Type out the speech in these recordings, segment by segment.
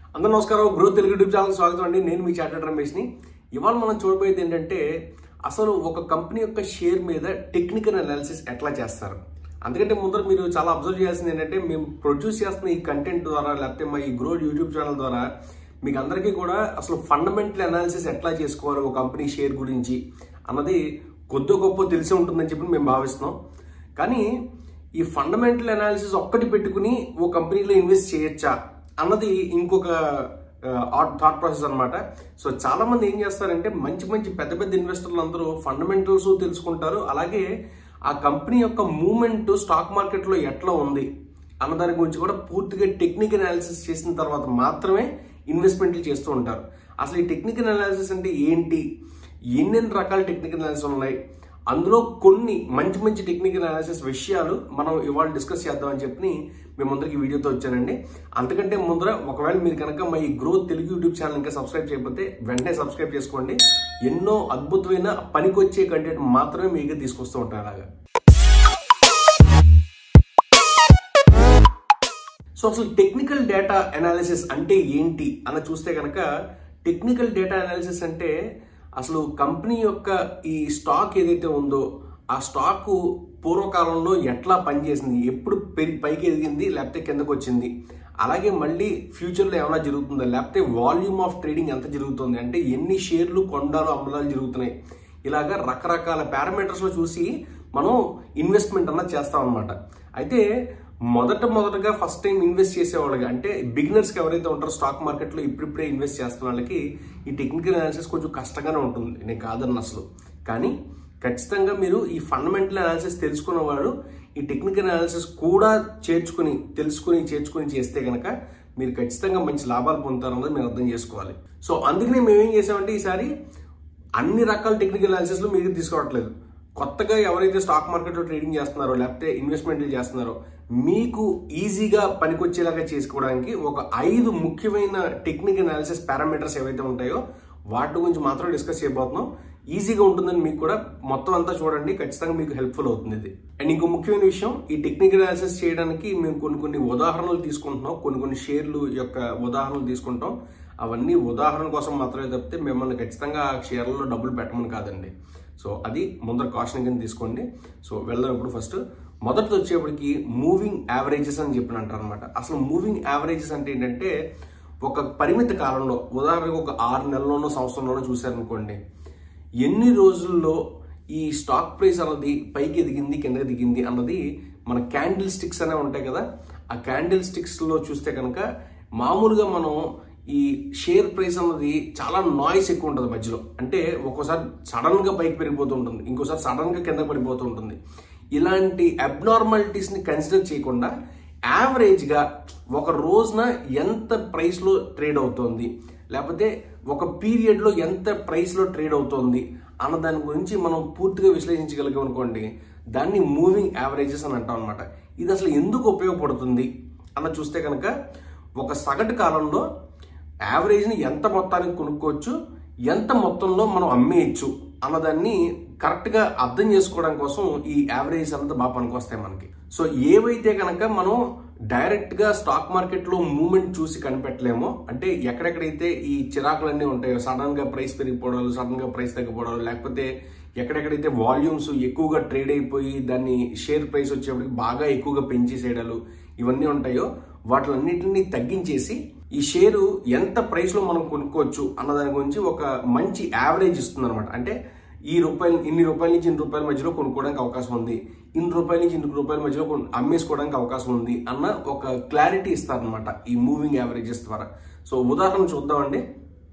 అందరూ నమస్కారం growth Telugu YouTube channel స్వాగతం అండి నేను మీ చార్టెడ్ రమేష్ని ఇవాళ మనం చూడబోయేది ఏంటంటే అసలు ఒక కంపెనీ యొక్క షేర్ మీద టెక్నికల్ అనాలిసిస్ ఎట్లా చేస్తారు అందుకంటే ముందర మీరు చాలా అబ్జర్వ్ చేయాల్సింది ఏంటంటే మేము ప్రొడ్యూస్ చేస్తున్న ఈ కంటెంట్ ద్వారా లేకపోతే మా ఈ గ్రోత్ యూట్యూబ్ ఛానల్ ద్వారా మీకు అందరికీ కూడా అసలు ఫండమెంటల్ అనాలిసిస్ ఎట్లా చేసుకోవాలి ఒక కంపెనీ షేర్ గురించి అన్నది కొద్ది గొప్ప తెలిసి ఉంటుందని చెప్పి మేము భావిస్తున్నాం కానీ ఈ ఫండమెంటల్ అనాలిసిస్ ఒక్కటి పెట్టుకుని ఓ కంపెనీలో ఇన్వెస్ట్ చేయొచ్చా అన్నది ఇంకొక థాట్ ప్రాసెస్ అనమాట సో చాలా మంది ఏం చేస్తారంటే మంచి మంచి పెద్ద పెద్ద ఇన్వెస్టర్లు అందరూ ఫండమెంటల్స్ తెలుసుకుంటారు అలాగే ఆ కంపెనీ యొక్క మూమెంట్ స్టాక్ మార్కెట్లో ఎట్లా ఉంది అన్న దాని గురించి కూడా పూర్తిగా టెక్నికల్ అనాలిసిస్ చేసిన తర్వాత మాత్రమే ఇన్వెస్ట్మెంట్లు చేస్తూ ఉంటారు అసలు ఈ టెక్నికల్ అనాలిసిస్ అంటే ఏంటి ఎన్నెన్ని రకాల టెక్నికల్ అనాలిసిస్ ఉన్నాయి అందులో కొన్ని మంచి మంచి టెక్నికల్ అనాలిసిస్ విషయాలు మనం ఇవాళ డిస్కస్ చేద్దామని చెప్పి మేము ముందరికి వీడియోతో వచ్చానండి అంతకంటే ముందర ఒకవేళ మీరు కనుక మా ఈ గ్రోత్ తెలుగు యూట్యూబ్ ఛానల్ ఇంకా సబ్స్క్రైబ్ చేయకపోతే వెంటనే సబ్స్క్రైబ్ చేసుకోండి ఎన్నో అద్భుతమైన పనికొచ్చే కంటెంట్ మాత్రమే మీకు తీసుకొస్తూ ఉంటారు అలాగా సో అసలు టెక్నికల్ డేటా అనాలిసిస్ అంటే ఏంటి అని చూస్తే కనుక టెక్నికల్ డేటా అనాలిసిస్ అంటే అసలు కంపెనీ యొక్క ఈ స్టాక్ ఏదైతే ఉందో ఆ స్టాక్ పూర్వకాలంలో ఎట్లా పనిచేసింది ఎప్పుడు పెరిగి పైకి ఎదిగింది లేకపోతే కిందకు వచ్చింది అలాగే మళ్ళీ ఫ్యూచర్లో ఏమైనా జరుగుతుందా లేకపోతే వాల్యూమ్ ఆఫ్ ట్రేడింగ్ ఎంత జరుగుతుంది అంటే ఎన్ని షేర్లు కొండాలు అమ్మలాలు జరుగుతున్నాయి ఇలాగా రకరకాల పారామీటర్స్లో చూసి మనం ఇన్వెస్ట్మెంట్ అన్నది చేస్తాం అనమాట అయితే మొదట మొదటగా ఫస్ట్ టైం ఇన్వెస్ట్ చేసేవాళ్ళకి అంటే బిగినర్స్కి ఎవరైతే ఉంటారో స్టాక్ మార్కెట్లో ఇప్పుడిప్పుడే ఇన్వెస్ట్ చేస్తున్న వాళ్ళకి ఈ టెక్నికల్ అనాలిసిస్ కొంచెం కష్టంగానే ఉంటుంది నేను కాదన్న అసలు కానీ ఖచ్చితంగా మీరు ఈ ఫండమెంటల్ అనాలిసిస్ తెలుసుకున్న వాడు ఈ టెక్నికల్ అనాలిసిస్ కూడా చేర్చుకుని తెలుసుకుని చేర్చుకుని చేస్తే కనుక మీరు ఖచ్చితంగా మంచి లాభాలు పొందుతారన్నది మీరు అర్థం చేసుకోవాలి సో అందుకనే మేము ఏం చేసామంటే ఈసారి అన్ని రకాల టెక్నికల్ అనాలిసిస్లు మీకు తీసుకోవట్లేదు కొత్తగా ఎవరైతే స్టాక్ మార్కెట్లో ట్రేడింగ్ చేస్తున్నారో లేకపోతే ఇన్వెస్ట్మెంట్లు చేస్తున్నారో మీకు ఈజీగా పనికొచ్చేలాగా చేసుకోవడానికి ఒక ఐదు ముఖ్యమైన టెక్నికల్ అనాలిసిస్ పారామీటర్స్ ఏవైతే ఉంటాయో వాటి గురించి మాత్రం డిస్కస్ చేయబోతున్నాం ఈజీగా ఉంటుందని మీకు కూడా మొత్తం అంతా చూడండి ఖచ్చితంగా మీకు హెల్ప్ఫుల్ అవుతుంది ఇది అండ్ ఇంకో ముఖ్యమైన విషయం ఈ టెక్నికల్ అనాలిసిస్ చేయడానికి మేము కొన్ని కొన్ని ఉదాహరణలు తీసుకుంటున్నాం కొన్ని కొన్ని షేర్లు యొక్క ఉదాహరణలు తీసుకుంటాం అవన్నీ ఉదాహరణ కోసం మాత్రమే తప్పితే మిమ్మల్ని ఖచ్చితంగా ఆ షేర్లలో డబ్బులు పెట్టమని కాదండి సో అది ముందర కాషన్ కింద తీసుకోండి సో వెళ్దాం ఇప్పుడు ఫస్ట్ మొదటిది వచ్చేప్పటికి మూవింగ్ యావరేజెస్ అని చెప్పిన అంటారు అనమాట అసలు మూవింగ్ యావరేజెస్ అంటే ఏంటంటే ఒక పరిమిత కాలంలో ఉదాహరణకు ఒక ఆరు నెలల్లోనో సంవత్సరంలోనో చూశారనుకోండి ఎన్ని రోజుల్లో ఈ స్టాక్ ప్రైస్ అన్నది పైకి ఎదిగింది కిందకి దిగింది అన్నది మన క్యాండిల్ స్టిక్స్ అనే ఉంటాయి కదా ఆ క్యాండిల్ స్టిక్స్లో చూస్తే కనుక మామూలుగా మనం ఈ షేర్ ప్రైస్ అన్నది చాలా నాయిస్ ఎక్కువ ఉంటుంది మధ్యలో అంటే ఒక్కోసారి సడన్ గా పైకి పెరిగిపోతూ ఉంటుంది ఇంకోసారి సడన్ గా కింద పడిపోతూ ఉంటుంది ఇలాంటి అబ్నార్మాలిటీస్ ని కన్సిడర్ చేయకుండా యావరేజ్ గా ఒక రోజున ఎంత ప్రైస్ లో ట్రేడ్ అవుతోంది లేకపోతే ఒక పీరియడ్ లో ఎంత ప్రైస్ లో ట్రేడ్ అవుతోంది అన్న దాని గురించి మనం పూర్తిగా విశ్లేషించగలిగాం అనుకోండి దాన్ని మూవింగ్ యావరేజెస్ అని అంటాం అనమాట ఇది అసలు ఎందుకు ఉపయోగపడుతుంది అన్న చూస్తే కనుక ఒక సగటు కాలంలో యావరేజ్ని ఎంత మొత్తానికి కొనుక్కోవచ్చు ఎంత మొత్తంలో మనం అమ్మేయచ్చు అన్నదాన్ని కరెక్ట్గా అర్థం చేసుకోవడం కోసం ఈ యావరేజ్ అంతా బాగా పనికొస్తాయి మనకి సో ఏవైతే కనుక మనం డైరెక్ట్గా స్టాక్ మార్కెట్లో మూమెంట్ చూసి కనిపెట్టలేమో అంటే ఎక్కడెక్కడైతే ఈ చిరాకులన్నీ ఉంటాయో సడన్గా ప్రైస్ పెరిగిపోవడాలు సడన్గా ప్రైస్ తగ్గిపోవడాలు లేకపోతే ఎక్కడెక్కడైతే వాల్యూమ్స్ ఎక్కువగా ట్రేడ్ అయిపోయి దాన్ని షేర్ ప్రైస్ వచ్చేప్పటికి బాగా ఎక్కువగా పెంచేసేయడాలు ఇవన్నీ ఉంటాయో వాటిలన్నింటినీ తగ్గించేసి ఈ షేరు ఎంత ప్రైస్లో మనం కొనుక్కోవచ్చు అన్న దాని గురించి ఒక మంచి యావరేజ్ ఇస్తుంది అనమాట అంటే ఈ రూపాయలు ఇన్ని రూపాయల నుంచి ఇన్ని రూపాయల మధ్యలో కొనుక్కోవడానికి అవకాశం ఉంది ఇన్ని రూపాయల నుంచి ఇన్ని రూపాయల మధ్యలో కొను- అమ్మేసుకోవడానికి అవకాశం ఉంది అన్న ఒక క్లారిటీ ఇస్తారనమాట ఈ మూవింగ్ యావరేజెస్ ద్వారా సో ఉదాహరణ చూద్దామండి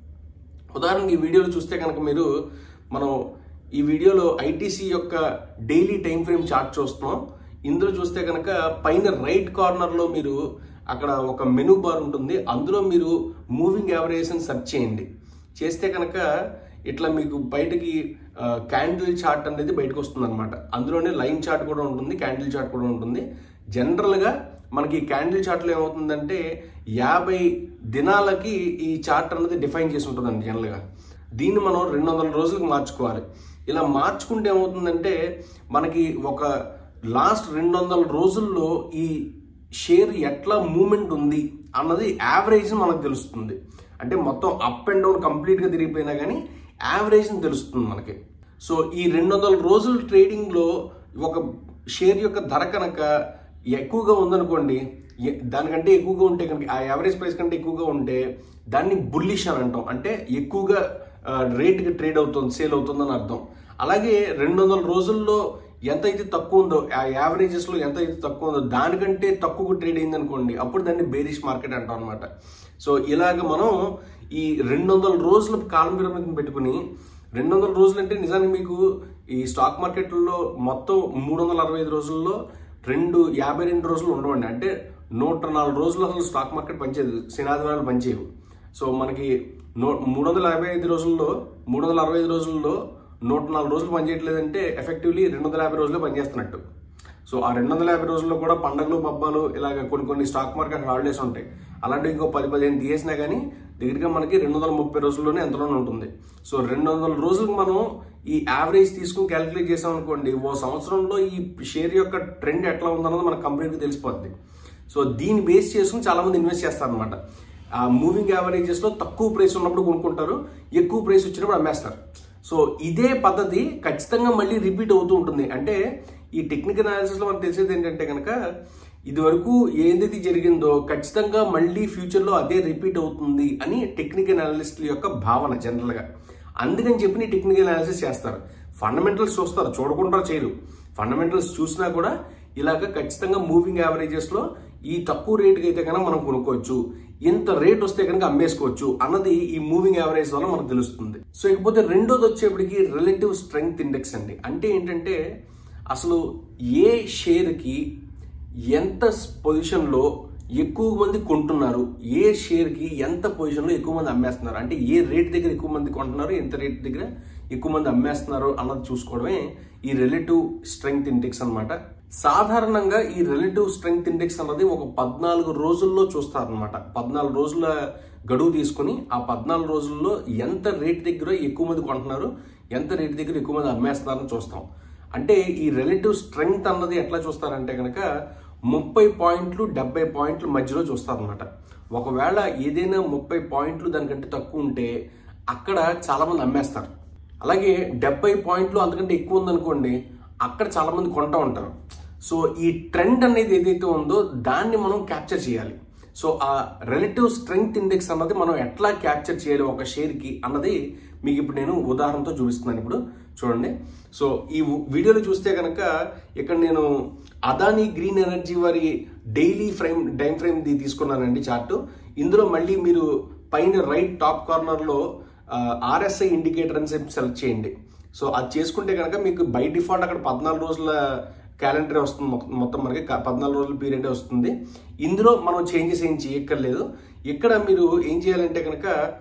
ఉదాహరణకి ఈ వీడియోలో చూస్తే కనుక మీరు మనం ఈ వీడియోలో ఐటీసీ యొక్క డైలీ టైం ఫ్రేమ్ చార్ట్ చూస్తున్నాం ఇందులో చూస్తే కనుక పైన రైట్ కార్నర్లో మీరు అక్కడ ఒక మెనూ బార్ ఉంటుంది అందులో మీరు మూవింగ్ యావరేజ్ అని సెర్చ్ చేయండి చేస్తే కనుక ఇట్లా మీకు బయటకి క్యాండిల్ చార్ట్ అనేది బయటకు వస్తుంది అనమాట అందులోనే లైన్ చార్ట్ కూడా ఉంటుంది క్యాండిల్ చార్ట్ కూడా ఉంటుంది జనరల్గా మనకి క్యాండిల్ చార్ట్లో ఏమవుతుందంటే యాభై దినాలకి ఈ చార్ట్ అనేది డిఫైన్ చేసి ఉంటుందండి జనరల్గా దీన్ని మనం రెండు వందల రోజులకు మార్చుకోవాలి ఇలా మార్చుకుంటే ఏమవుతుందంటే మనకి ఒక లాస్ట్ రెండు వందల రోజుల్లో ఈ షేర్ ఎట్లా మూమెంట్ ఉంది అన్నది యావరేజ్ మనకు తెలుస్తుంది అంటే మొత్తం అప్ అండ్ డౌన్ కంప్లీట్గా తిరిగిపోయినా కానీ యావరేజ్ తెలుస్తుంది మనకి సో ఈ రెండు వందల రోజుల ట్రేడింగ్లో ఒక షేర్ యొక్క ధర కనుక ఎక్కువగా ఉందనుకోండి ఎ- దానికంటే ఎక్కువగా ఉంటే కనుక ఆ యావరేజ్ ప్రైస్ కంటే ఎక్కువగా ఉంటే దాన్ని బుల్లిష్ అని అంటాం అంటే ఎక్కువగా రేట్కి ట్రేడ్ అవుతుంది సేల్ అవుతుందని అర్థం అలాగే రెండు వందల రోజుల్లో ఎంత అయితే తక్కువ ఉందో ఆ యావరేజెస్లో ఎంత అయితే తక్కువ ఉందో దానికంటే తక్కువ ట్రేడ్ అయింది అనుకోండి అప్పుడు దాన్ని బేరిష్ మార్కెట్ అంటాం అనమాట సో ఇలాగ మనం ఈ రెండు వందల రోజుల కాలం పిరమిడ్ని పెట్టుకుని రెండు వందల రోజులు అంటే నిజానికి మీకు ఈ స్టాక్ మార్కెట్లో మొత్తం మూడు వందల అరవై ఐదు రోజుల్లో రెండు యాభై రెండు రోజులు ఉండవండి అంటే నూట నాలుగు రోజులు అసలు స్టాక్ మార్కెట్ పనిచేయదు శనాదివారాలు పనిచేయవు సో మనకి నూ మూడు వందల యాభై ఐదు రోజుల్లో మూడు వందల అరవై ఐదు రోజుల్లో నూట నాలుగు రోజులు పనిచేయట్లేదంటే ఎఫెక్టివ్లీ రెండు వందల యాభై రోజులు పనిచేస్తున్నట్టు సో ఆ రెండు వందల యాభై రోజుల్లో కూడా పండగలు పబ్బాలు ఇలాగ కొన్ని కొన్ని స్టాక్ మార్కెట్ హాలిడేస్ ఉంటాయి అలాంటివి ఇంకో పది పదిహేను తీసేసినా కానీ దగ్గరగా మనకి రెండు వందల ముప్పై రోజుల్లోనే ఎంతలోనే ఉంటుంది సో రెండు వందల రోజులకు మనం ఈ యావరేజ్ తీసుకుని క్యాలిక్యులేట్ చేసాం అనుకోండి ఓ సంవత్సరంలో ఈ షేర్ యొక్క ట్రెండ్ ఎట్లా ఉందన్నది మనకు కంప్లీట్గా తెలిసిపోద్ది సో దీన్ని బేస్ చేసుకుని చాలా మంది ఇన్వెస్ట్ చేస్తారు అనమాట ఆ మూవింగ్ యావరేజెస్ లో తక్కువ ప్రైస్ ఉన్నప్పుడు కొనుక్కుంటారు ఎక్కువ ప్రైస్ వచ్చినప్పుడు అమ్మేస్తారు సో ఇదే పద్ధతి ఖచ్చితంగా మళ్ళీ రిపీట్ అవుతూ ఉంటుంది అంటే ఈ టెక్నికల్ అనాలిసిస్ లో మనకు తెలిసేది ఏంటంటే కనుక ఇది వరకు ఏదైతే జరిగిందో ఖచ్చితంగా మళ్ళీ ఫ్యూచర్ లో అదే రిపీట్ అవుతుంది అని టెక్నికల్ అనాలిస్ట్ల యొక్క భావన జనరల్ గా అందుకని చెప్పి టెక్నికల్ అనాలిసిస్ చేస్తారు ఫండమెంటల్స్ చూస్తారు చూడకుండా చేయరు ఫండమెంటల్స్ చూసినా కూడా ఇలాగ ఖచ్చితంగా మూవింగ్ యావరేజెస్ లో ఈ తక్కువ రేటుకి అయితే కనుక మనం కొనుక్కోవచ్చు ఇంత రేట్ వస్తే కనుక అమ్మేసుకోవచ్చు అన్నది ఈ మూవింగ్ యావరేజ్ వల్ల మనకు తెలుస్తుంది సో ఇకపోతే రెండోది వచ్చేప్పటికి రిలేటివ్ స్ట్రెంగ్త్ ఇండెక్స్ అండి అంటే ఏంటంటే అసలు ఏ షేర్కి ఎంత పొజిషన్లో ఎక్కువ మంది కొంటున్నారు ఏ షేర్కి ఎంత పొజిషన్లో ఎక్కువ మంది అమ్మేస్తున్నారు అంటే ఏ రేట్ దగ్గర ఎక్కువ మంది కొంటున్నారు ఎంత రేట్ దగ్గర ఎక్కువ మంది అమ్మేస్తున్నారు అన్నది చూసుకోవడమే ఈ రిలేటివ్ స్ట్రెంగ్త్ ఇండెక్స్ అన్నమాట సాధారణంగా ఈ రిలేటివ్ స్ట్రెంగ్త్ ఇండెక్స్ అన్నది ఒక పద్నాలుగు రోజుల్లో చూస్తారనమాట పద్నాలుగు రోజుల గడువు తీసుకుని ఆ పద్నాలుగు రోజుల్లో ఎంత రేట్ దగ్గర ఎక్కువ మంది కొంటున్నారు ఎంత రేట్ దగ్గర ఎక్కువ మంది అమ్మేస్తున్నారని చూస్తాం అంటే ఈ రిలేటివ్ స్ట్రెంగ్త్ అన్నది ఎట్లా చూస్తారంటే కనుక ముప్పై పాయింట్లు డెబ్బై పాయింట్ల మధ్యలో చూస్తారనమాట ఒకవేళ ఏదైనా ముప్పై పాయింట్లు దానికంటే తక్కువ ఉంటే అక్కడ చాలా మంది అమ్మేస్తారు అలాగే డెబ్బై పాయింట్లు అంతకంటే ఎక్కువ ఉందనుకోండి అక్కడ చాలా మంది కొంటా ఉంటారు సో ఈ ట్రెండ్ అనేది ఏదైతే ఉందో దాన్ని మనం క్యాప్చర్ చేయాలి సో ఆ రిలేటివ్ స్ట్రెంగ్త్ ఇండెక్స్ అన్నది మనం ఎట్లా క్యాప్చర్ చేయాలి ఒక షేర్కి అన్నది మీకు ఇప్పుడు నేను ఉదాహరణతో చూపిస్తున్నాను ఇప్పుడు చూడండి సో ఈ వీడియోలో చూస్తే కనుక ఇక్కడ నేను అదానీ గ్రీన్ ఎనర్జీ వారి డైలీ ఫ్రేమ్ టైం ఫ్రేమ్ తీసుకున్నానండి చార్ట్ ఇందులో మళ్ళీ మీరు పైన రైట్ టాప్ కార్నర్లో ఆర్ఎస్ఐ ఇండికేటర్ అని చెప్పి సెలెక్ట్ చేయండి సో అది చేసుకుంటే కనుక మీకు బై డిఫాల్ట్ అక్కడ పద్నాలుగు రోజుల క్యాలెండర్ వస్తుంది మొ- మొత్తం మనకి క- పద్నాలుగు రోజుల పీరియడ్ వస్తుంది ఇందులో మనం చేంజెస్ ఏం చేయక్కర్లేదు ఇక్కడ మీరు ఏం చేయాలంటే కనుక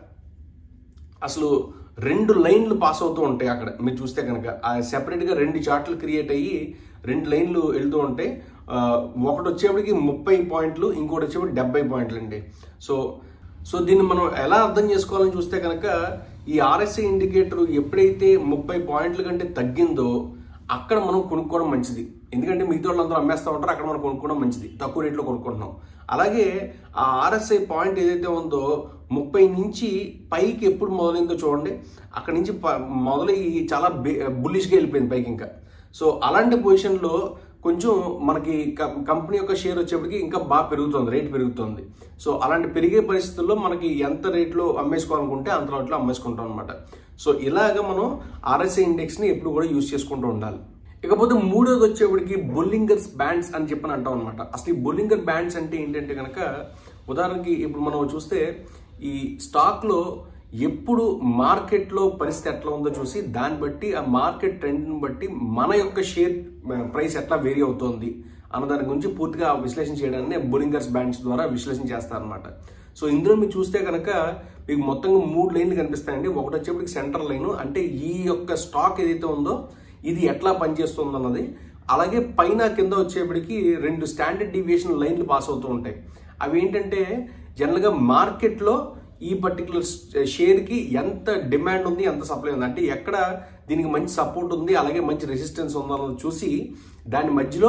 అసలు రెండు లైన్లు పాస్ అవుతూ ఉంటాయి అక్కడ మీరు చూస్తే కనుక ఆ సెపరేట్గా రెండు చార్ట్లు క్రియేట్ అయ్యి రెండు లైన్లు వెళ్తూ ఉంటాయి ఆ, ఒకటి వచ్చేప్పటికి ముప్పై పాయింట్లు ఇంకోటి వచ్చేప్పటికి డెబ్బై పాయింట్లు అండి సో సో దీన్ని మనం ఎలా అర్థం చేసుకోవాలని చూస్తే కనుక ఈ ఆర్ఎస్ఐ ఇండికేటర్ ఎప్పుడైతే ముప్పై పాయింట్ల కంటే తగ్గిందో అక్కడ మనం కొనుక్కోవడం మంచిది ఎందుకంటే మిగతా వాళ్ళందరూ అమ్మేస్తూ ఉంటారు అక్కడ మనం కొనుక్కోవడం మంచిది తక్కువ రేట్లో కొనుక్కుంటున్నాం అలాగే ఆ ఆర్ఎస్ఐ పాయింట్ ఏదైతే ఉందో ముప్పై నుంచి పైకి ఎప్పుడు మొదలైందో చూడండి అక్కడ నుంచి ప- మొదలయ్యి చాలా బుల్లిష్గా వెళ్ళిపోయింది పైకి ఇంకా సో అలాంటి పొజిషన్లో కొంచెం మనకి కం- కంపెనీ యొక్క షేర్ వచ్చేప్పటికి ఇంకా బాగా పెరుగుతుంది రేట్ పెరుగుతుంది సో అలాంటి పెరిగే పరిస్థితుల్లో మనకి ఎంత రేట్లో అమ్మేసుకోవాలనుకుంటే అంత రేట్లో అమ్మేసుకుంటాం అనమాట సో ఇలాగ మనం ఆర్ఎస్ఐ ఇండెక్స్ని ఎప్పుడు కూడా యూజ్ చేసుకుంటూ ఉండాలి ఇకపోతే మూడోది వచ్చేప్పటికి బొల్లింగర్స్ బ్యాండ్స్ అని చెప్పని అంటాం అనమాట అసలు ఈ బొల్లింగర్ బ్యాండ్స్ అంటే ఏంటంటే కనుక ఉదాహరణకి ఇప్పుడు మనం చూస్తే ఈ స్టాక్లో ఎప్పుడు మార్కెట్లో పరిస్థితి ఎట్లా ఉందో చూసి దాన్ని బట్టి ఆ మార్కెట్ ట్రెండ్ని బట్టి మన యొక్క షేర్ ప్రైస్ ఎట్లా వేరీ అవుతోంది అన్న దాని గురించి పూర్తిగా విశ్లేషణ చేయడాన్ని బొలింగర్స్ బ్యాండ్స్ ద్వారా విశ్లేషణ చేస్తారనమాట సో ఇందులో మీరు చూస్తే కనుక మీకు మొత్తంగా మూడు లైన్లు కనిపిస్తాయండి ఒకటి వచ్చేప్పటికి సెంటర్ లైన్ అంటే ఈ యొక్క స్టాక్ ఏదైతే ఉందో ఇది ఎట్లా పనిచేస్తుంది అన్నది అలాగే పైన కింద వచ్చేప్పటికి రెండు స్టాండర్డ్ డీవియేషన్ లైన్లు పాస్ అవుతూ ఉంటాయి అవి ఏంటంటే జనరల్గా మార్కెట్లో ఈ పర్టికులర్ షేర్కి ఎంత డిమాండ్ ఉంది ఎంత సప్లై ఉంది అంటే ఎక్కడ దీనికి మంచి సపోర్ట్ ఉంది అలాగే మంచి రెసిస్టెన్స్ ఉందన్నది చూసి దాని మధ్యలో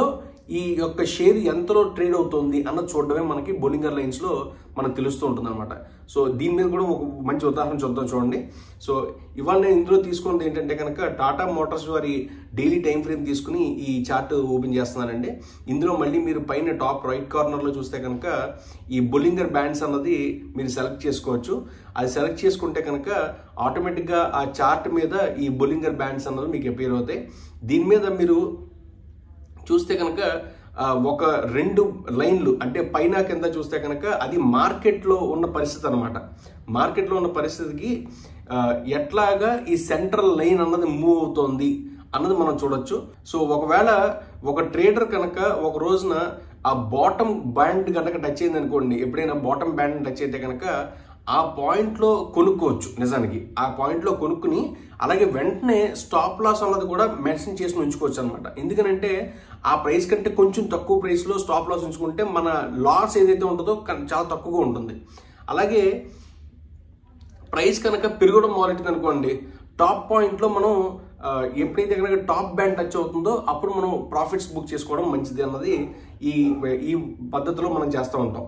ఈ యొక్క షేర్ ఎంతలో ట్రేడ్ అవుతుంది అన్నది చూడడమే మనకి బోలింగర్ లైన్స్ లో మనకు తెలుస్తూ ఉంటుంది అనమాట సో దీని మీద కూడా ఒక మంచి ఉదాహరణ చూద్దాం చూడండి సో ఇవాళ నేను ఇందులో తీసుకున్నది ఏంటంటే కనుక టాటా మోటార్స్ వారి డైలీ టైం ఫ్రేమ్ తీసుకుని ఈ చార్ట్ ఓపెన్ చేస్తున్నానండి ఇందులో మళ్ళీ మీరు పైన టాప్ రైట్ కార్నర్ లో చూస్తే కనుక ఈ బొలింగర్ బ్యాండ్స్ అన్నది మీరు సెలెక్ట్ చేసుకోవచ్చు అది సెలెక్ట్ చేసుకుంటే కనుక ఆటోమేటిక్గా ఆ చార్ట్ మీద ఈ బొలింగర్ బ్యాండ్స్ అన్నది మీకు అపేర్ అవుతాయి దీని మీద మీరు చూస్తే కనుక ఆ, ఒక రెండు లైన్లు అంటే పైన కింద చూస్తే కనుక అది మార్కెట్లో ఉన్న పరిస్థితి అనమాట మార్కెట్లో ఉన్న పరిస్థితికి ఆ, ఎట్లాగా ఈ సెంట్రల్ లైన్ అన్నది మూవ్ అవుతోంది అన్నది మనం చూడొచ్చు సో ఒకవేళ ఒక ట్రేడర్ కనుక ఒక రోజున ఆ బాటమ్ బ్యాండ్ కనుక టచ్ అయింది అనుకోండి ఎప్పుడైనా బాటమ్ బ్యాండ్ టచ్ అయితే కనుక ఆ పాయింట్లో కొనుక్కోవచ్చు నిజానికి ఆ పాయింట్లో కొనుక్కుని అలాగే వెంటనే స్టాప్ లాస్ అన్నది కూడా మెన్షన్ చేసి ఉంచుకోవచ్చు అనమాట ఎందుకనంటే ఆ ప్రైస్ కంటే కొంచెం తక్కువ ప్రైస్లో స్టాప్ లాస్ ఉంచుకుంటే మన లాస్ ఏదైతే ఉంటుందో కన్- చాలా తక్కువగా ఉంటుంది అలాగే ప్రైస్ కనుక పెరగడం మొదలెట్టింది అనుకోండి టాప్ పాయింట్లో మనం ఆ, ఎప్పుడైతే కనుక టాప్ బ్యాండ్ టచ్ అవుతుందో అప్పుడు మనం ప్రాఫిట్స్ బుక్ చేసుకోవడం మంచిది అన్నది ఈ ఈ పద్ధతిలో మనం చేస్తూ ఉంటాం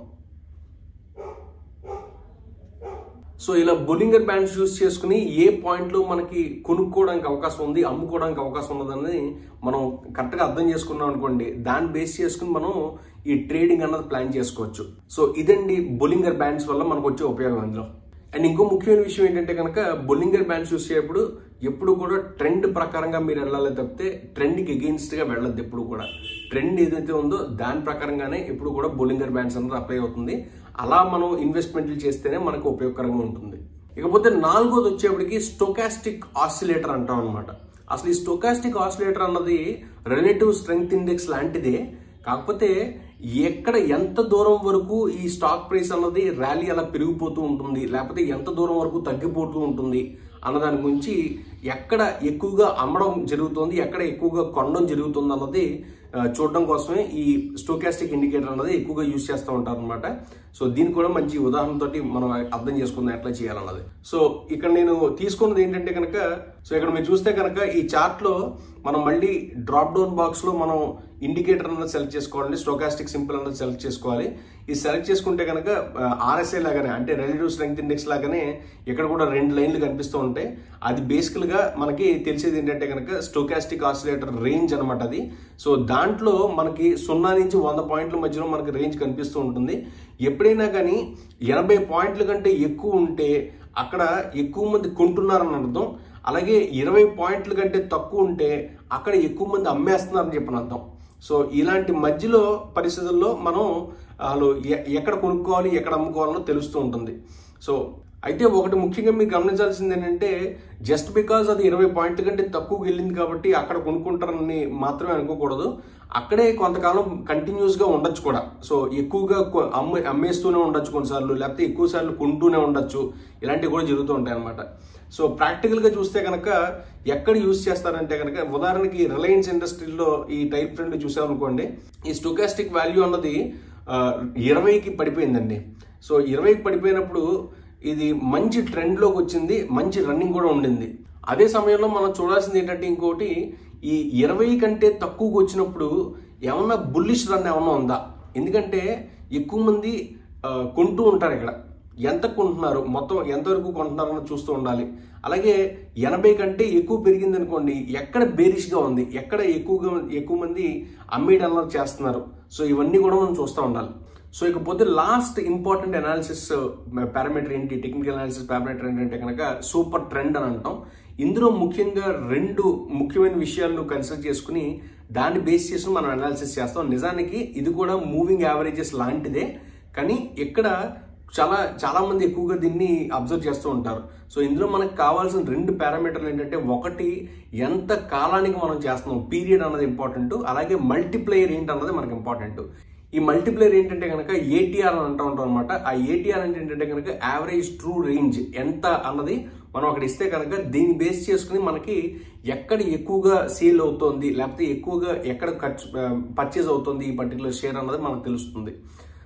సో ఇలా బొలింగర్ బ్యాండ్స్ యూస్ చేసుకుని ఏ పాయింట్లో మనకి కొనుక్కోవడానికి అవకాశం ఉంది అమ్ముకోవడానికి అవకాశం ఉన్నదని మనం కరెక్ట్గా అర్థం చేసుకున్నాం అనుకోండి దాన్ని బేస్ చేసుకుని మనం ఈ ట్రేడింగ్ అన్నది ప్లాన్ చేసుకోవచ్చు సో ఇదండి బొలింగర్ బ్యాండ్స్ వల్ల మనకు వచ్చే ఉపయోగం ఇందులో అండ్ ఇంకో ముఖ్యమైన విషయం ఏంటంటే కనుక బొల్లింగర్ బ్యాండ్స్ యూస్ చేయప్పుడు ఎప్పుడు కూడా ట్రెండ్ ప్రకారంగా మీరు వెళ్ళాలి తప్పితే ట్రెండ్కి అగెయిన్స్ట్ గా వెళ్ళద్దు ఎప్పుడు కూడా ట్రెండ్ ఏదైతే ఉందో దాని ప్రకారంగానే ఎప్పుడు కూడా బొల్లింగర్ బ్యాండ్స్ అనేది అప్లై అవుతుంది అలా మనం ఇన్వెస్ట్మెంట్లు చేస్తేనే మనకు ఉపయోగకరంగా ఉంటుంది ఇకపోతే నాలుగోది వచ్చేప్పటికి స్టోకాస్టిక్ ఆసిలేటర్ అంటాం అనమాట అసలు ఈ స్టోకాస్టిక్ ఆసిలేటర్ అన్నది రిలేటివ్ స్ట్రెంగ్త్ ఇండెక్స్ లాంటిదే కాకపోతే ఎక్కడ ఎంత దూరం వరకు ఈ స్టాక్ ప్రైస్ అన్నది ర్యాలీ అలా పెరిగిపోతూ ఉంటుంది లేకపోతే ఎంత దూరం వరకు తగ్గిపోతూ ఉంటుంది అన్న దాని గురించి ఎక్కడ ఎక్కువగా అమ్మడం జరుగుతుంది ఎక్కడ ఎక్కువగా కొనడం జరుగుతుంది అన్నది ఆ, చూడడం కోసమే ఈ స్టోకాస్టిక్ ఇండికేటర్ అన్నది ఎక్కువగా యూజ్ చేస్తూ ఉంటారు అనమాట సో దీన్ని కూడా మంచి ఉదాహరణతోటి మనం అర్థం చేసుకుందాం ఎట్లా చేయాలన్నది సో ఇక్కడ నేను తీసుకున్నది ఏంటంటే కనుక సో ఇక్కడ మీరు చూస్తే కనుక ఈ చార్ట్ లో మనం మళ్ళీ డ్రాప్ డౌన్ బాక్స్ లో మనం ఇండికేటర్ అన్నది సెలెక్ట్ చేసుకోవాలండి స్టోకాస్టిక్ సింపుల్ అన్నది సెలెక్ట్ చేసుకోవాలి ఈ సెలెక్ట్ చేసుకుంటే కనుక ఆర్ఎస్ఐ లాగానే అంటే రిలేటివ్ స్ట్రెంగ్త్ ఇండెక్స్ లాగానే ఇక్కడ కూడా రెండు లైన్లు కనిపిస్తూ ఉంటాయి అది బేసికల్ గా మనకి తెలిసేది ఏంటంటే కనుక స్టోకాస్టిక్ ఆసిలేటర్ రేంజ్ అనమాట అది సో దాంట్లో మనకి సున్నా నుంచి వంద పాయింట్ల మధ్యలో మనకి రేంజ్ కనిపిస్తూ ఉంటుంది ఎప్పుడైనా కానీ ఎనభై పాయింట్ల కంటే ఎక్కువ ఉంటే అక్కడ ఎక్కువ మంది కొంటున్నారని అర్థం అలాగే ఇరవై పాయింట్ల కంటే తక్కువ ఉంటే అక్కడ ఎక్కువ మంది అమ్మేస్తున్నారని చెప్పిన అర్థం సో ఇలాంటి మధ్యలో పరిస్థితుల్లో మనం వాళ్ళు ఎ- ఎక్కడ కొనుక్కోవాలి ఎక్కడ అమ్ముకోవాలో తెలుస్తూ ఉంటుంది సో అయితే ఒకటి ముఖ్యంగా మీరు గమనించాల్సింది ఏంటంటే జస్ట్ బికాజ్ అది ఇరవై పాయింట్ల కంటే తక్కువకి వెళ్ళింది కాబట్టి అక్కడ కొనుక్కుంటారని మాత్రమే అనుకోకూడదు అక్కడే కొంతకాలం కంటిన్యూస్ గా ఉండొచ్చు కూడా సో ఎక్కువగా కొ- అమ్మే అమ్మేస్తూనే ఉండొచ్చు కొన్నిసార్లు లేకపోతే ఎక్కువ సార్లు కొంటూనే ఉండొచ్చు ఇలాంటివి కూడా జరుగుతూ ఉంటాయి అనమాట సో ప్రాక్టికల్ గా చూస్తే కనుక ఎక్కడ యూజ్ చేస్తారంటే కనుక ఉదాహరణకి రిలయన్స్ ఇండస్ట్రీలో ఈ టైప్ ట్రెండ్ చూసామనుకోండి ఈ స్టోకాస్టిక్ వాల్యూ అన్నది ఆ, ఇరవైకి పడిపోయిందండి సో ఇరవైకి పడిపోయినప్పుడు ఇది మంచి ట్రెండ్లోకి వచ్చింది మంచి రన్నింగ్ కూడా ఉండింది అదే సమయంలో మనం చూడాల్సింది ఏంటంటే ఇంకోటి ఈ ఇరవై కంటే తక్కువకి వచ్చినప్పుడు ఏమన్నా బుల్లిష్ రన్ ఏమన్నా ఉందా ఎందుకంటే ఎక్కువ మంది ఆ, కొంటూ ఉంటారు ఇక్కడ ఎంత కొంటున్నారు మొత్తం ఎంతవరకు కొంటున్నారు అన్నది చూస్తూ ఉండాలి అలాగే ఎనభై కంటే ఎక్కువ పెరిగింది అనుకోండి ఎక్కడ బేరిష్గా ఉంది ఎక్కడ ఎక్కువగా ఎక్కువ మంది అమ్మేయడం అన్నది చేస్తున్నారు సో ఇవన్నీ కూడా మనం చూస్తూ ఉండాలి సో ఇకపోతే లాస్ట్ ఇంపార్టెంట్ అనాలిసిస్ పారామీటర్ ఏంటి టెక్నికల్ అనాలిసిస్ పారామీటర్ ఏంటంటే కనుక సూపర్ ట్రెండ్ అని అంటాం ఇందులో ముఖ్యంగా రెండు ముఖ్యమైన విషయాలను కన్సిడర్ చేసుకుని దాన్ని బేస్ చేసి మనం అనాలిసిస్ చేస్తాం నిజానికి ఇది కూడా మూవింగ్ యావరేజెస్ లాంటిదే కానీ ఇక్కడ చాలా చాలా మంది ఎక్కువగా దీన్ని అబ్జర్వ్ చేస్తూ ఉంటారు సో ఇందులో మనకు కావాల్సిన రెండు పారామీటర్లు ఏంటంటే ఒకటి ఎంత కాలానికి మనం చేస్తున్నాం పీరియడ్ అన్నది ఇంపార్టెంట్ అలాగే మల్టిప్లేయర్ ఏంటి అన్నది మనకి ఇంపార్టెంట్ ఈ మల్టిప్లేయర్ ఏంటంటే కనుక ఏటీఆర్ అని అంటూ ఉంటాం అనమాట ఆ ఏటీఆర్ అంటే ఏంటంటే కనుక యావరేజ్ ట్రూ రేంజ్ ఎంత అన్నది మనం అక్కడ ఇస్తే కనుక దీన్ని బేస్ చేసుకుని మనకి ఎక్కడ ఎక్కువగా సేల్ అవుతోంది లేకపోతే ఎక్కువగా ఎక్కడ ఖర్చు పర్చేజ్ అవుతుంది ఈ పర్టికులర్ షేర్ అన్నది మనకు తెలుస్తుంది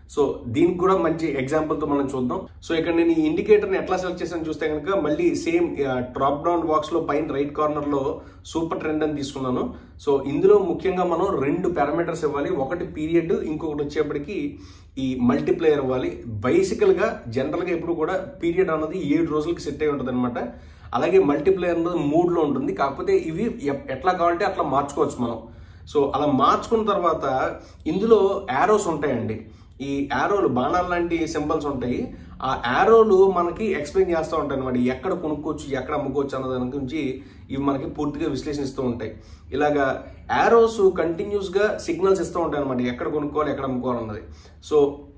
సో దీనికి కూడా మంచి ఎగ్జాంపుల్ తో మనం చూద్దాం సో ఇక్కడ నేను ఈ ఇండికేటర్ ని ఎట్లా సెలెక్ట్ చేశాను చూస్తే కనుక మళ్ళీ సేమ్ డ్రాప్ డౌన్ బాక్స్ లో పైన రైట్ కార్నర్ లో సూపర్ ట్రెండ్ అని తీసుకున్నాను సో ఇందులో ముఖ్యంగా మనం రెండు పారామీటర్స్ ఇవ్వాలి ఒకటి పీరియడ్ ఇంకొకటి వచ్చేప్పటికి ఈ మల్టీప్లేయర్ ఇవ్వాలి బేసికల్ గా జనరల్ గా ఎప్పుడు కూడా పీరియడ్ అన్నది ఏడు రోజులకి సెట్ అయి ఉంటుంది అనమాట అలాగే మల్టీప్లేయర్ అన్నది మూడులో ఉంటుంది కాకపోతే ఇవి ఎప్- ఎట్లా కావాలంటే అట్లా మార్చుకోవచ్చు మనం సో అలా మార్చుకున్న తర్వాత ఇందులో యారోస్ ఉంటాయండి ఈ యారోలు బాణాలు లాంటి సింబల్స్ ఉంటాయి ఆ యారోలు మనకి ఎక్స్ప్లెయిన్ చేస్తూ ఉంటాయి అనమాట ఎక్కడ కొనుక్కోవచ్చు ఎక్కడ అమ్ముకోవచ్చు అన్న దాని గురించి ఇవి మనకి పూర్తిగా విశ్లేషిస్తూ ఉంటాయి ఇలాగా యారోస్ కంటిన్యూస్ గా సిగ్నల్స్ ఇస్తూ ఉంటాయి అనమాట ఎక్కడ కొనుక్కోవాలి ఎక్కడ అమ్ముకోవాలి అన్నది సో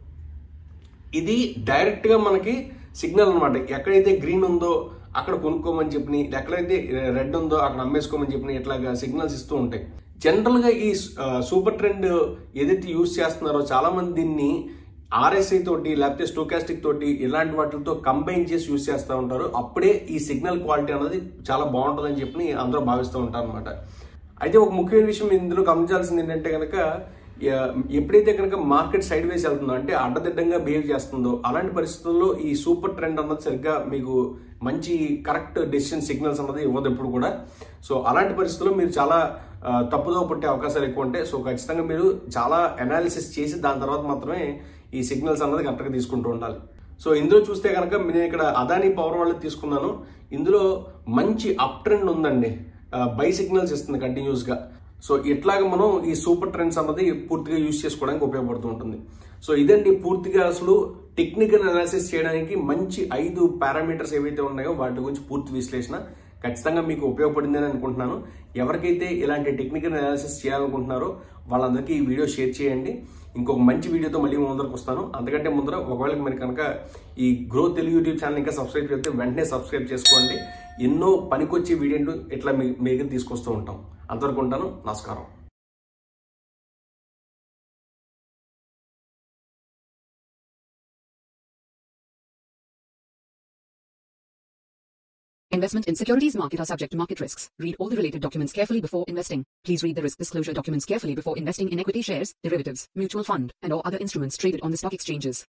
ఇది డైరెక్ట్ గా మనకి సిగ్నల్ అన్నమాట ఎక్కడైతే గ్రీన్ ఉందో అక్కడ కొనుక్కోమని చెప్పి ఎక్కడైతే రెడ్ ఉందో అక్కడ అమ్మేసుకోమని చెప్పి ఇట్లాగా సిగ్నల్స్ ఇస్తూ ఉంటాయి జనరల్ గా ఈ సూపర్ ట్రెండ్ ఏదైతే యూజ్ చేస్తున్నారో చాలా మంది దీన్ని ఆర్ఎస్ఐ తోటి లేకపోతే స్టోకాస్టిక్ తోటి ఇలాంటి వాటితో కంబైన్ చేసి యూజ్ చేస్తూ ఉంటారు అప్పుడే ఈ సిగ్నల్ క్వాలిటీ అనేది చాలా బాగుంటుందని చెప్పి అందరూ భావిస్తూ ఉంటారు అనమాట అయితే ఒక ముఖ్యమైన విషయం ఇందులో గమనించాల్సింది ఏంటంటే కనుక ఎ- ఎప్పుడైతే కనుక మార్కెట్ సైడ్ వేస్ వెళ్తుందో అంటే అడ్డదిడ్డంగా బిహేవ్ చేస్తుందో అలాంటి పరిస్థితుల్లో ఈ సూపర్ ట్రెండ్ అన్నది సరిగ్గా మీకు మంచి కరెక్ట్ డెసిషన్ సిగ్నల్స్ అన్నది ఇవ్వదు ఎప్పుడు కూడా సో అలాంటి పరిస్థితుల్లో మీరు చాలా ఆ, తప్పుదోవ పట్టే అవకాశాలు ఎక్కువ ఉంటాయి సో ఖచ్చితంగా మీరు చాలా అనాలిసిస్ చేసి దాని తర్వాత మాత్రమే ఈ సిగ్నల్స్ అన్నది కరెక్ట్గా తీసుకుంటూ ఉండాలి సో ఇందులో చూస్తే కనుక నేను ఇక్కడ అదానీ పవర్ వాళ్ళకి తీసుకున్నాను ఇందులో మంచి అప్ ట్రెండ్ ఉందండి బై సిగ్నల్స్ ఇస్తుంది కంటిన్యూస్ గా సో ఇట్లాగ మనం ఈ సూపర్ ట్రెండ్స్ అన్నది పూర్తిగా యూజ్ చేసుకోవడానికి ఉపయోగపడుతూ ఉంటుంది సో ఇదండి పూర్తిగా అసలు టెక్నికల్ అనాలిసిస్ చేయడానికి మంచి ఐదు పారామీటర్స్ ఏవైతే ఉన్నాయో వాటి గురించి పూర్తి విశ్లేషణ ఖచ్చితంగా మీకు ఉపయోగపడిందని అనుకుంటున్నాను ఎవరికైతే ఇలాంటి టెక్నికల్ అనాలిసిస్ చేయాలనుకుంటున్నారో వాళ్ళందరికీ ఈ వీడియో షేర్ చేయండి ఇంకొక మంచి వీడియోతో మళ్ళీ మీ ముందరకు వస్తాను అంతకంటే ముందర ఒకవేళ మీరు కనుక ఈ గ్రో తెలుగు యూట్యూబ్ ఛానల్ ఇంకా సబ్స్క్రైబ్ చేస్తే వెంటనే సబ్స్క్రైబ్ చేసుకోండి ఎన్నో పనికొచ్చే వీడియోలు ఇట్లా మీ మీకు తీసుకొస్తూ ఉంటాం అంతవరకు ఉంటాను నమస్కారం Investment in securities market are subject to market risks. Read all the related documents carefully before investing. Please read the risk disclosure documents carefully before investing in equity shares, derivatives, mutual fund, and or other instruments traded on the stock exchanges.